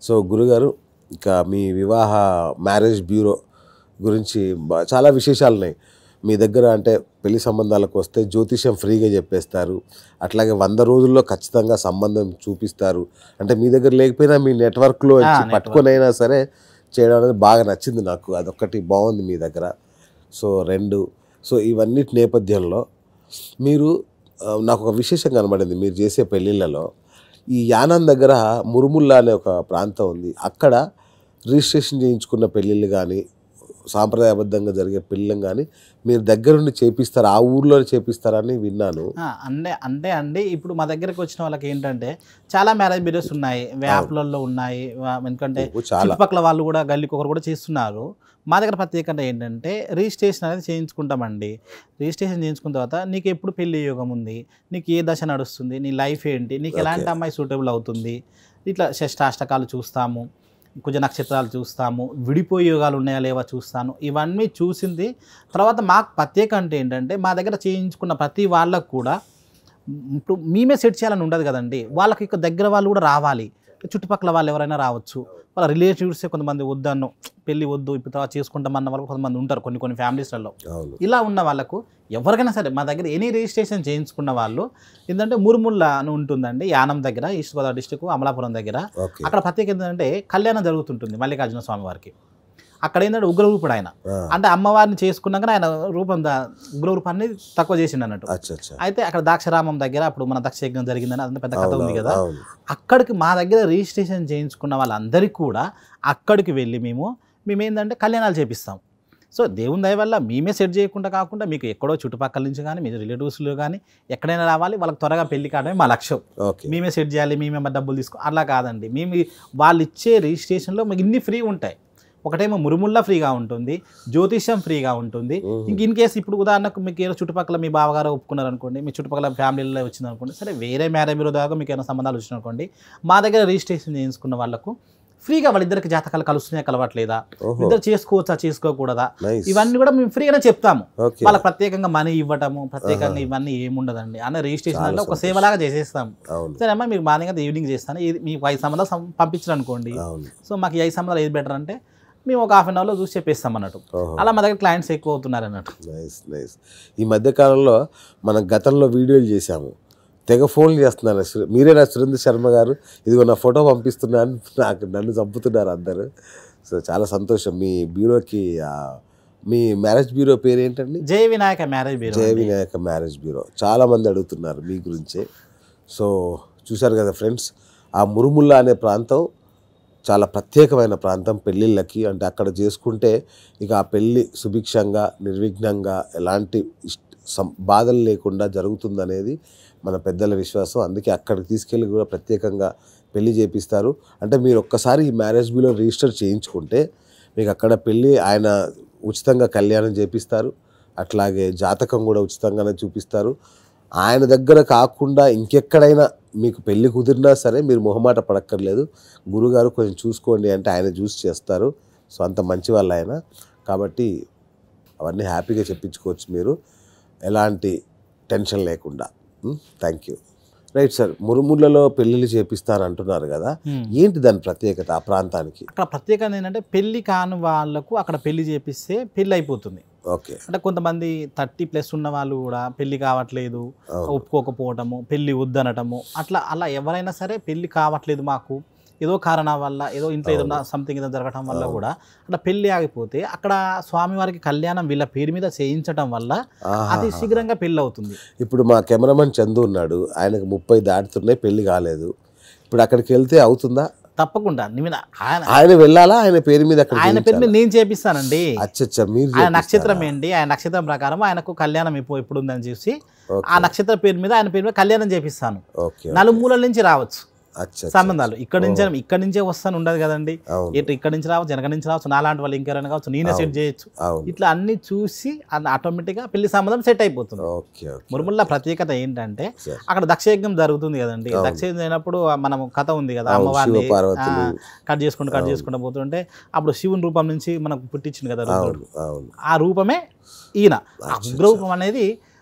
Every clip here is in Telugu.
సో గురుగారు ఇక మీ వివాహ మ్యారేజ్ బ్యూరో గురించి బా- చాలా విశేషాలు ఉన్నాయి మీ దగ్గర అంటే పెళ్లి సంబంధాలకు వస్తే జ్యోతిష్యం ఫ్రీగా చెప్పేస్తారు అట్లాగే వంద రోజుల్లో ఖచ్చితంగా సంబంధం చూపిస్తారు అంటే మీ దగ్గర లేకపోయినా మీ నెట్వర్క్లో ఆ, network. పట్టుకొని అయినా సరే చేయడం అనేది బాగా నచ్చింది నాకు అదొక్కటి బాగుంది మీ దగ్గర సో రెండు సో ఇవన్నిటి నేపథ్యంలో మీరు ఆ, నాకు ఒక విశేషం కనబడింది మీరు చేసే పెళ్ళిళ్ళలో ఈ యానం దగ్గర మురుముల్లా అనే ఒక ప్రాంతం ఉంది అక్కడ రిజిస్ట్రేషన్ చేయించుకున్న పెళ్ళిళ్ళు కానీ సాంప్రదాయబద్ధంగా జరిగే పెళ్ళిళ్ళం కానీ మీరు దగ్గరుండి చేపిస్తారు ఆ ఊర్లో చేపిస్తారని విన్నాను ఆ, అంటే అంటే అండి ఇప్పుడు మా దగ్గరకు వచ్చిన వాళ్ళకి ఏంటంటే చాలా మ్యారేజ్ బ్యూరోస్ ఉన్నాయి వ్యాప్లలో ఉన్నాయి వా- ఎందుకంటే ఓ, చాలా చుట్టుపక్కల వాళ్ళు కూడా గల్లీకి ఒకరు కూడా చేస్తున్నారు మా దగ్గర ప్రత్యేకత ఏంటంటే రిజిస్ట్రేషన్ అనేది చేయించుకుంటామండి రిజిస్ట్రేషన్ చేయించుకున్న తర్వాత నీకు ఎప్పుడు పెళ్లి యోగం ఉంది నీకు ఏ దశ నడుస్తుంది నీ లైఫ్ ఏంటి నీకు ఎలాంటి Okay. అమ్మాయి సూటబుల్ అవుతుంది ఇట్లా షష్టాష్టకాలు చూస్తాము కుజ నక్షత్రాలు చూస్తాము విడిపోయే యోగాలు ఉన్నాయా లేవా చూస్తాను ఇవన్నీ చూసింది తర్వాత మాకు ప్రత్యేక అంటే ఏంటంటే మా దగ్గర చేయించుకున్న ప్రతి వాళ్ళకు కూడా ఇప్పుడు మేమే సెట్ చేయాలని ఉండదు కదండి వాళ్ళకి ఇక దగ్గర వాళ్ళు కూడా రావాలి చుట్టుపక్కల వాళ్ళు ఎవరైనా రావచ్చు వాళ్ళ రిలేటివ్స్ కొంతమంది వద్దన్ను పెళ్ళి వద్దు ఇప్పుడు తర్వాత చేసుకుంటామన్న వాళ్ళు కొంతమంది ఉంటారు కొన్ని కొన్ని ఫ్యామిలీస్లలో అవును ఇలా ఉన్న వాళ్ళకు ఎవరికైనా సరే మా దగ్గర ఎనీ రిజిస్ట్రేషన్ చేయించుకున్న వాళ్ళు ఏంటంటే మురుముల్ల అని ఉంటుందండి యానం దగ్గర ఈస్ట్ గోదావరి డిస్టిక్ అమలాపురం దగ్గర ఓకే అక్కడ ప్రత్యేకత ఏంటంటే కళ్యాణం జరుగుతుంటుంది మల్లికార్జున స్వామి వారికి అక్కడ ఏంటంటే ఉగ్రరూపుడు ఆయన ఆ, అంటే అమ్మవారిని చేసుకున్నాక ఆయన రూపం దా- ఉగ్ర రూపాన్ని తక్కువ చేసిండు అన్నట్టు అచ్చా అచ్చా అయితే అక్కడ దాక్షరామం దగ్గర అప్పుడు మన దక్ష యజ్ఞం జరిగిందని అంత పెద్ద కథ అవును, ఉంది కదా అవును అక్కడికి మా దగ్గర రిజిస్ట్రేషన్ చేయించుకున్న వాళ్ళందరికీ కూడా అక్కడికి వెళ్ళి మేము మేము ఏంటంటే కళ్యాణాలు చేపిస్తాం సో దేవుని దయ వల్ల మేమే సెట్ చేయకుండా కాకుండా మీకు ఎక్కడో చుట్టుపక్కల నుంచి కానీ మీ రిలేటివ్స్లో కానీ ఎక్కడైనా రావాలి వాళ్ళకి త్వరగా పెళ్లి కావడమే మా లక్ష్యం ఓకే మేమే సెట్ చేయాలి మేమే మరి డబ్బులు తీసుకో అలా కాదండి మేము ఈ- వాళ్ళు ఇచ్చే రిజిస్ట్రేషన్లో మీకు ఇన్ని ఫ్రీ ఉంటాయి ఒకటేమో మురుముల్లా ఫ్రీగా ఉంటుంది జ్యోతిష్యం ఫ్రీగా ఉంటుంది మ్మ్. ఇంక ఇన్ కేసు ఇప్పుడు ఉదాహరణకు మీకు ఏదో చుట్టుపక్కల మీ బావగారు ఒప్పుకున్నారు అనుకోండి మీ చుట్టుపక్కల ఫ్యామిలీలో వచ్చింది అనుకోండి సరే వేరే మ్యారేజ్ బ్యూరో దాకా మీకు ఏమైనా సంబంధాలు వచ్చినాయి అనుకోండి మా దగ్గర రిజిస్ట్రేషన్ చేయించుకున్న వాళ్ళకు ఫ్రీగా వాళ్ళిద్దరికి జాతకాలు కలుస్తున్నాయా కలవట్లేదా ఓహో ఇద్దరు చేసుకోవచ్చా చేసుకోకూడదా నైస్ ఇవన్నీ కూడా మేము ఫ్రీగానే చెప్తాము ఓకే వాళ్ళకి ప్రత్యేకంగా మనీ ఇవ్వటము ప్రత్యేకంగా ఆహా. ఇవన్నీ ఏముండదండి అన్న రిజిస్ట్రేషన్ చాలా అంటే ఒక సంతోషం. సేవలాగా చేసేస్తాం అవును సరే అమ్మా మీకు మార్నింగ్ అయితే ఈవినింగ్ చేస్తాను ఇది మీకు ఐదు సంబంధాలు సం- పంపించరు అనుకోండి అవును సో మాకు ఈ ఐదు సంబంధాలు ఏది బెటర్ అంటే మేము ఒక హాఫ్ అన్ అవర్లో చూసి చెప్పేస్తాం అన్నట్టు ఓహో అలా మా దగ్గర క్లయింట్స్ ఎక్కువ అవుతున్నారు అన్నట్టు నైస్ నైస్ ఈ మధ్య కాలంలో మనం గతంలో వీడియోలు చేశాము తెగ ఫోన్లు చేస్తున్నారు సు- మీరే నా సురేంద్ర శర్మ గారు ఇదిగో నా ఫోటో పంపిస్తున్నాను నాకు నన్ను చంపుతున్నారు అందరు సో చాలా సంతోషం మీ బ్యూరోకి ఆ, మీ మ్యారేజ్ బ్యూరో పేరు ఏంటండి జయ వినాయక మ్యారేజ్ బ్యూరో జయ అండి. వినాయక మ్యారేజ్ బ్యూరో చాలా మంది అడుగుతున్నారు మీ గురించే సో చూశారు కదా ఫ్రెండ్స్ ఆ మురుముల్లా అనే ప్రాంతం చాలా ప్రత్యేకమైన ప్రాంతం పెళ్ళిళ్ళకి అంటే అక్కడ చేసుకుంటే ఇక ఆ పెళ్ళి సుభిక్షంగా నిర్విఘ్నంగా ఎలాంటి ఇష్ట సం- బాధలు లేకుండా జరుగుతుందనేది మన పెద్దల విశ్వాసం అందుకే అక్కడికి తీసుకెళ్ళి కూడా ప్రత్యేకంగా పెళ్లి చేపిస్తారు అంటే మీరు ఒక్కసారి ఈ మ్యారేజ్ బ్యూలో రిజిస్టర్ చేయించుకుంటే మీకు అక్కడ పెళ్ళి ఆయన ఉచితంగా కళ్యాణం చేపిస్తారు అట్లాగే జాతకం కూడా ఉచితంగానే చూపిస్తారు ఆయన దగ్గర కాకుండా ఇంకెక్కడైనా మీకు పెళ్లి కుదిరినా సరే మీరు మొహమాట పడక్కర్లేదు గురుగారు కొంచెం చూసుకోండి అంటే ఆయన చూసి చేస్తారు సో అంత మంచి వాళ్ళు ఆయన కాబట్టి అవన్నీ హ్యాపీగా చెప్పించుకోవచ్చు మీరు ఎలాంటి టెన్షన్ లేకుండా థ్యాంక్ యూ రైట్ సార్ మురుముళ్ళలో పెళ్ళిళ్ళు చేపిస్తాను అంటున్నారు కదా Hmm. ఏంటి దాని ప్రత్యేకత ఆ ప్రాంతానికి అక్కడ ప్రత్యేకత ఏంటంటే పెళ్లి కాని వాళ్ళకు అక్కడ పెళ్లి చేపిస్తే పెళ్లి అయిపోతుంది ఓకే అంటే కొంతమంది థర్టీ ప్లస్ ఉన్న వాళ్ళు కూడా పెళ్లి కావట్లేదు అవును ఒప్పుకోకపోవటము పెళ్లి వద్దనటము అట్లా అలా ఎవరైనా సరే పెళ్లి కావట్లేదు మాకు ఏదో కారణం వల్ల ఏదో ఇంట్లో ఏదైనా సంథింగ్ ఏదో జరగటం వల్ల అవును. కూడా అట్లా పెళ్లి ఆగిపోతే అక్కడ స్వామివారికి కళ్యాణం వీళ్ళ పేరు మీద చేయించటం వల్ల ఆహాహా. అతి శీఘ్రంగా పెళ్లి అవుతుంది ఇప్పుడు మా కెమెరామెన్ చందు ఉన్నాడు ఆయనకు ముప్పై దాటుతున్నాయి పెళ్లి కాలేదు ఇప్పుడు అక్కడికి వెళ్తే అవుతుందా తప్పకుండా నీ మీద ఆయన ఆయన వెళ్ళాలా ఆయన పేరు మీద అక్కడ ఆయన పేరు మీద నేను చేపిస్తానండి అచ్చచ్చ మీరు ఆయన చేపిస్తారా? నక్షత్రం ఏంటి ఆయన నక్షత్రం ప్రకారం ఆయనకు కళ్యాణం ఇప్పుడు ఎప్పుడు ఉందని చూసి ఓకే, ఆ నక్షత్ర పేరు మీద ఆయన పేరు మీద కళ్యాణం చేపిస్తాను ఓకే నలుమూలల నుంచి రావచ్చు అచ్చ సంబంధాలు ఇక్కడ నుంచే ఇక్కడ నుంచే వస్తాను ఉండదు కదండి అవును ఇటు ఇక్కడ నుంచి రావచ్చు వెనక నుంచి రావచ్చు నాలాంటి వాళ్ళు ఇంకెవరైనా కావచ్చు నేనే సెట్ చేయొచ్చు అవును ఇట్లా అన్ని చూసి ఆటోమేటిక్గా పెళ్లి సంబంధం సెట్ అయిపోతుంది ఓకే ఓకే మురుముల్ల ప్రత్యేకత ఏంటంటే సార్ అక్కడ దక్షయజ్ఞం జరుగుతుంది కదండి అవును. దక్షయజ్ఞం అయినప్పుడు మనం కథ ఉంది కదా అవును, అమ్మవారిని శివ పార్వతులు. ఆ, కట్ చేసుకుంటూ కట్ అవును. చేసుకుంటూ పోతుంటే అప్పుడు శివుని రూపం నుంచి మనకు పుట్టించింది కదా రుద్రుడు అవును అవును ఆ రూపమే ఈయన ఆ అచ్చచ్చ. ఉగ్రరూపం అనేది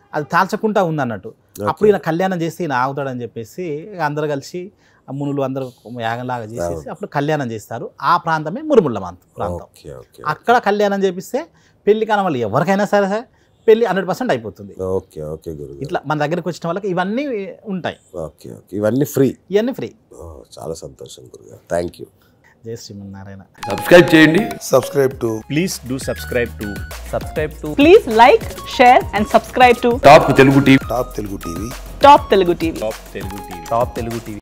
అది తాల్చకుండా ఉంది అన్నట్టు అప్పుడు ఈయన కళ్యాణం చేస్తే ఈయన ఆగుతాడని చెప్పేసి ఇక అందరు కలిసి ఆ మునులు అందరూ యాగంలాగా చేసేసి అప్పుడు కళ్యాణం చేస్తారు ఆ ప్రాంతమే మురుముళ్ళ మాంత ప్రాంతం ఓకే ఓకే అక్కడ కళ్యాణం చేపిస్తే పెళ్లి కాని వాళ్ళు ఎవరికైనా సరే సరే పెళ్లి హండ్రెడ్ పర్సెంట్ అయిపోతుంది ఓకే ఓకే గురుగారు ఇట్లా మన దగ్గరికి వచ్చిన వాళ్ళకి ఇవన్నీ ఉంటాయి ఓకే ఓకే ఇవన్నీ ఫ్రీ ఇవన్నీ ఫ్రీ చాలా సంతోషం గురుగారు thank you Jai Srimannarayana subscribe చేయండి subscribe to please do subscribe to subscribe to Please like, share, and subscribe to top Telugu TV Top Telugu TV. Top Telugu TV. top telugu tv top telugu tv